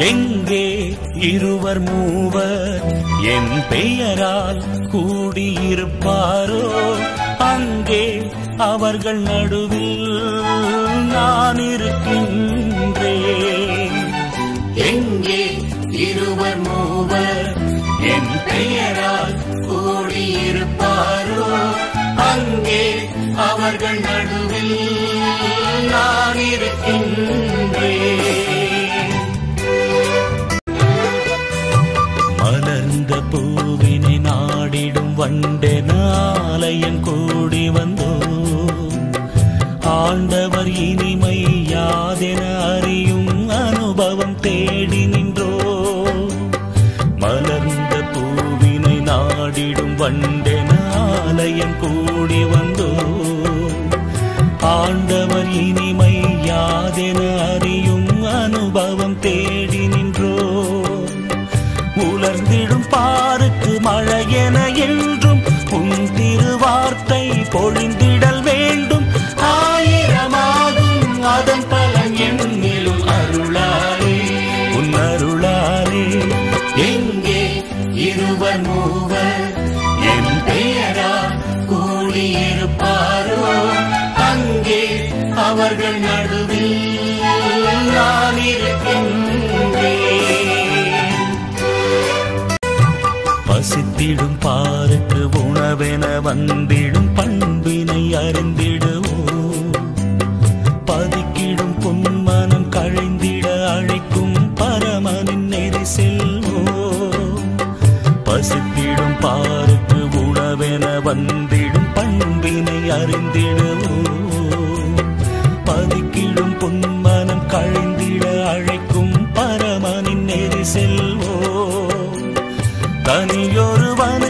எங்கே இருவர் மூவர் என் பெயரால் கூடியிருப்பாரோ அங்கே அவர்கள் நடுவில் நான் இருக்கின்றேன் எங்கே இருவர் மூவர் என் பெயரால் கூடியிருப்பாரோ அங்கே அவர்கள் நடுவில் நான் இருக்கின்றேன் மலர்ந்த பூவினை நாடிடும் வண்டென ஆலயம் கூடி வந்தோ ஆண்டவர் இனிமை யாதென அறியும் அனுபவம் தேடி நின்றோ மலர்ந்த பூவினை நாடிடும் வண்டென ஆலயம் கூடி வந்தோ ஆண்டவர் இனிமை யாதென அறியும் அனுபவம் தேடி நின்றோ உலர்ந்திடும் பாருக்கு மழையென என்றும் உன் திருவார்த்தை பொழிந்திடல் வேண்டும் ஆயிரமாகும் அதன் பலன் என்னிலும் அருளாலே உன் அருளாலே எங்கே இருவர் மூவர் என் பெயரா கூடியிருப்பாரோ அங்கே அவர்கள் நடுவில் நான் இருக்கின்றேன் பசித்திடும் பாருக்கு உணவென வந்திடும் பண்பினை அறிந்திடுவோம் பதிக்கிடும் பொன்மனம் கழிந்திட அழைக்கும் பரமனின் நெறி செல்வோம் பசித்திடும் பாருக்கு உணவென வந்திடும் பண்பினை அறிந்திடுவோம் பதிக்கிடும் பொன்மனம் கழிந்திட அழைக்கும் பரமனின் நெறி செல்வோம் தனியொருவன்